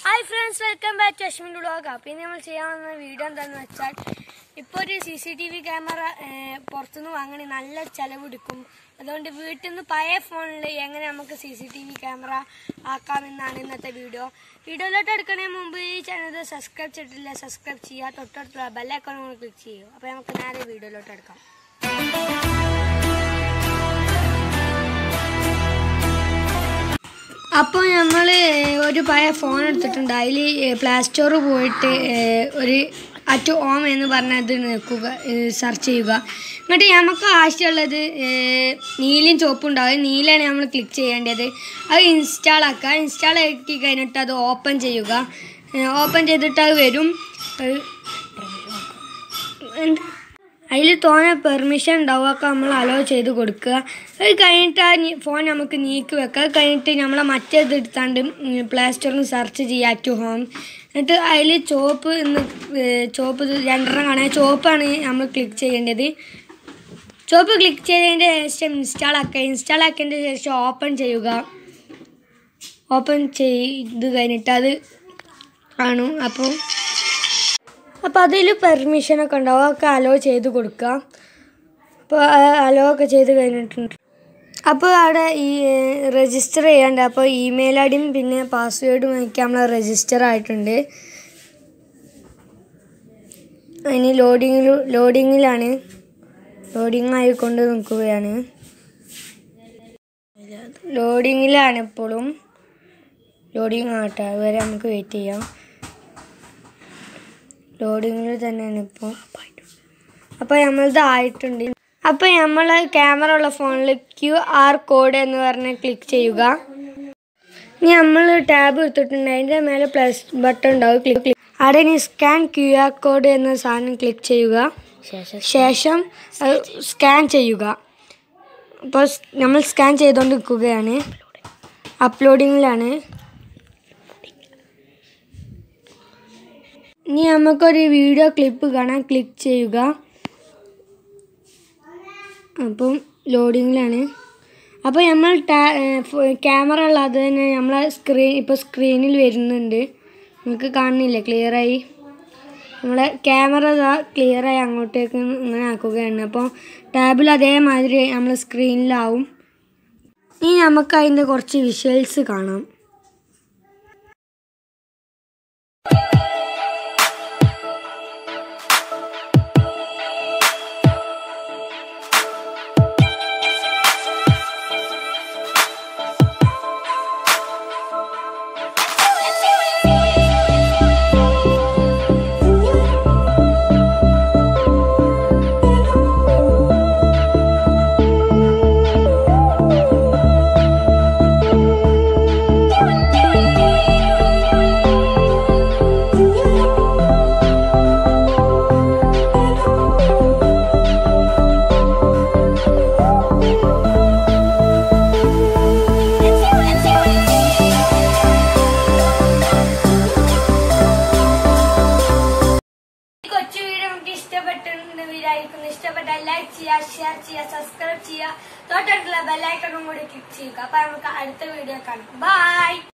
hi friends welcome back to Ashwin vlog അപ്പോൾ ഇനി നമ്മൾ ചെയ്യാൻ വന്ന വീഡിയോ എന്താണെന്ന് വെച്ചാൽ ഇപ്പോൾ ഒരു C C T V camera പുറത്തുനിന്ന് വാങ്ങണേ നല്ല ചിലവെടുക്കും അതുകൊണ്ട് വീട്ടിൽ നിന്ന് പഴയ ഫോണിൽ എങ്ങനെ നമുക്ക് C C T V camera ആക്കാമെന്നാണ് ഇന്നത്തെ വീഡിയോ വീഡിയോയിലോട്ട് എടുക്കണേ മുമ്പ് ഈ ചാനൽ സബ്സ്ക്രൈബ് ചെയ്തിട്ടില്ല സബ്സ്ക്രൈബ് ചെയ്യുക തൊട്ടടുത്തുള്ള ബെല്ലൈക്കൺ ക്ലിക്ക് ചെയ്യുക അപ്പോൾ നമുക്ക് നേരെ വീഡിയോയിലോട്ട് എടുക്കാം അപ്പോൾ നമ്മൾ ഒരു പഴയ ഫോൺ എടുത്തിട്ടുണ്ട് അതിൽ പ്ലേ സ്റ്റോർ പോയിട്ട് ഏഹ്, ഒരു അറ്റ് ഹോം എന്ന് പറഞ്ഞത് നോക്കുക സെർച്ച് ചെയ്യുക എന്നിട്ട് നമുക്ക് ആവശ്യമുള്ളത് ഏഹ്, നീലയും ചുവപ്പും ഉണ്ടാവും നീലയാണ് നമ്മൾ ക്ലിക്ക് ചെയ്യേണ്ടത് അത് ഇൻസ്റ്റാൾ ആക്കുക ഇൻസ്റ്റാൾ ആക്കി കഴിഞ്ഞിട്ട് അത് ഓപ്പൺ ചെയ്യുക ഓപ്പൺ ചെയ്തിട്ട് അത് വരും ഏഹ്, എന്ത് അതിൽ തോന്നെ പെർമിഷൻ ഉണ്ടാവും ഒക്കെ നമ്മൾ അലോ ചെയ്ത് കൊടുക്കുക അത് കഴിഞ്ഞിട്ട് ആ നീ- ഫോൺ നമുക്ക് നീക്കി വെക്കുക അത് കഴിഞ്ഞിട്ട് നമ്മളെ മറ്റേത് എടുത്താണ്ട് പ്ലേ സ്റ്റോറിൽ സെർച്ച് ചെയ്യുക ടു ഹോം എന്നിട്ട് അതിൽ ചോപ്പ് എന്ന് ചോപ്പ് ഇത് രണ്ടെണ്ണം കാണാൻ ചോപ്പാണ് നമ്മൾ ക്ലിക്ക് ചെയ്യേണ്ടത് ചോപ്പ് ക്ലിക്ക് ചെയ്തതിൻ്റെ ശേഷം ഇൻസ്റ്റാൾ ആക്കുക ഇൻസ്റ്റാൾ ആക്കിയതിൻ്റെ ശേഷം ഓപ്പൺ ചെയ്യുക ഓപ്പൺ ചെയ്ത് കഴിഞ്ഞിട്ട് അത് കാണും അപ്പോൾ അപ്പോൾ അതിൽ പെർമിഷനൊക്കെ ഉണ്ടാവും അതൊക്കെ അലോ ചെയ്ത് കൊടുക്കുക അപ്പോൾ അലോ ഒക്കെ ചെയ്ത് കഴിഞ്ഞിട്ടുണ്ട് അപ്പോൾ അവിടെ ഈ രജിസ്റ്റർ ചെയ്യാണ്ട് അപ്പോൾ ഇമെയിൽ ഐ ഡിയും പിന്നെ പാസ്വേഡും ഒക്കെ നമ്മൾ രജിസ്റ്റർ ആയിട്ടുണ്ട് അതിന് ലോഡിങ്ങിൽ ലോഡിങ്ങിലാണ് ലോഡിങ് ആയിക്കൊണ്ട് നിൽക്കുകയാണ് ലോഡിങ്ങിലാണ് ഇപ്പോഴും ലോഡിങ് ആട്ടെ അതുവരെ നമുക്ക് വെയിറ്റ് ചെയ്യാം ലോഡിങ്ങിൽ തന്നെയാണ് ഇപ്പോൾ അപ്പോൾ നമ്മളത് ആയിട്ടുണ്ട് അപ്പോൾ നമ്മൾ ക്യാമറ ഉള്ള ഫോണിൽ ക്യു ആർ കോഡ് എന്ന് പറഞ്ഞ് ക്ലിക്ക് ചെയ്യുക ഇനി നമ്മൾ ടാബ് എടുത്തിട്ടുണ്ട് അതിൻ്റെ മേലെ പ്ലസ് ബട്ടൺ ഉണ്ടാവും ക്ലിക്ക് ക്ലിക്ക് അവിടെ ഇനി സ്കാൻ ക്യു ആർ കോഡ് എന്ന സാധനം ക്ലിക്ക് ചെയ്യുക ശേഷം സ്കാൻ ചെയ്യുക അപ്പോൾ സ് നമ്മൾ സ്കാൻ ചെയ്തുകൊണ്ട് നിൽക്കുകയാണ് അപ്ലോഡിങ്ങിലാണ് ഇനി നമുക്കൊരു വീഡിയോ ക്ലിപ്പ് കാണാൻ ക്ലിക്ക് ചെയ്യുക അപ്പം ലോഡിങ്ങിലാണ് അപ്പോൾ നമ്മൾ ക്യാമറ ഉള്ളത് തന്നെ നമ്മളെ സ്ക്രീൻ ഇപ്പോൾ സ്ക്രീനിൽ വരുന്നുണ്ട് നിങ്ങൾക്ക് കാണുന്നില്ല ക്ലിയറായി നമ്മളെ ക്യാമറ ക്ലിയറായി അങ്ങോട്ടേക്ക് ഇങ്ങനെ ആക്കുകയാണ് അപ്പോൾ ടാബിൽ അതേമാതിരി നമ്മൾ സ്ക്രീനിലാവും ഇനി നമുക്ക് അതിൻ്റെ കുറച്ച് വിഷ്വൽസ് കാണാം ഈ കൊച്ചു വീഡിയോ നമുക്ക് ഇഷ്ടപ്പെട്ടിട്ടുണ്ട് വിചാരിക്കുന്നു ഇഷ്ടപ്പെട്ട ലൈക്ക് ചെയ്യുക ഷെയർ ചെയ്യുക സബ്സ്ക്രൈബ് ചെയ്യുക തൊട്ടടുത്തുള്ള ബെല്ലൈക്കണും കൂടി ക്ലിക്ക് ചെയ്യുക അപ്പൊ നമുക്ക് അടുത്ത വീഡിയോ കാണാം ബൈ